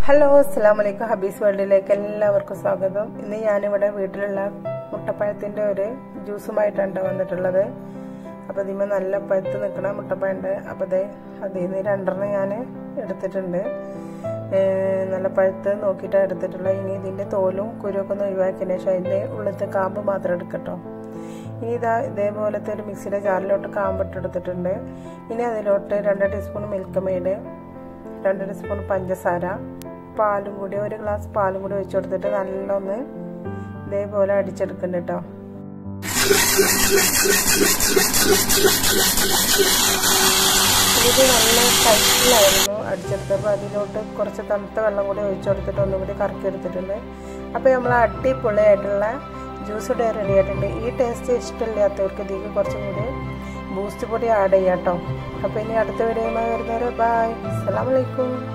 hello അസ്സാം വലൈക്കും ഹബീസ് വേൾഡിലേക്ക് എല്ലാവർക്കും സ്വാഗതം ഇന്ന് ഞാനിവിടെ വീട്ടിലുള്ള മുട്ടപ്പഴത്തിൻ്റെ ഒരു ജ്യൂസുമായിട്ടാണ് വന്നിട്ടുള്ളത് അപ്പോൾ ഇതിന്മേൽ നല്ല പഴുത്ത് നിൽക്കണ മുട്ടപ്പഴമുണ്ട് അപ്പോൾ അതേ അതിൽ നിന്ന് രണ്ടെണ്ണം ഞാൻ എടുത്തിട്ടുണ്ട് ഏഹ് നല്ല പഴുത്ത് നോക്കിയിട്ടാണ് എടുത്തിട്ടുള്ളത് ഇനി ഇതിൻ്റെ തോലും കുരുവൊക്കെ ഒന്ന് ഒഴിവാക്കിയതിന് ശേഷം അതിൻ്റെ ഉള്ളിലത്തെ കാമ്പ് മാത്രം എടുക്കട്ടോ ഇനി ഇതാ ഇതേപോലത്തെ ഒരു മിക്സിയുടെ ജാറിലോട്ട് കാമ്പിട്ടെടുത്തിട്ടുണ്ട് ഇനി അതിലോട്ട് രണ്ട് ടീസ്പൂൺ മിൽക്ക് മെയ്ഡ് രണ്ട് ടീസ്പൂൺ പഞ്ചസാര പാലും കൂടി ഒരു ഗ്ലാസ് പാലും കൂടി ഒഴിച്ചു കൊടുത്തിട്ട് നല്ല ഒന്ന് ഇതേപോലെ അടിച്ചെടുക്കുന്നുണ്ട് കേട്ടോ ഇത് നല്ല ടൈറ്റിലായിരുന്നു അടിച്ചെടുത്തപ്പോൾ അതിലോട്ട് കുറച്ച് തണുത്ത വെള്ളം കൂടി ഒഴിച്ചു കൊടുത്തിട്ട് ഒന്നും കൂടി കറക്കി എടുത്തിട്ടുണ്ട് അപ്പോൾ നമ്മൾ അടിപൊളിയായിട്ടുള്ള ജ്യൂസ് ഇവിടെ റെഡി ആയിട്ടുണ്ട് ഈ ടേസ്റ്റ് ഇഷ്ടമില്ലാത്തവർക്ക് ഇതിലേക്ക് കുറച്ചും കൂടി ബൂസ്റ്റ് പൊടി ആഡ് ചെയ്യാം കേട്ടോ അപ്പോൾ ഇനി അടുത്ത വീഡിയോയുമായി വരുന്നവരെ ബായ് അസ്സാം വലൈക്കും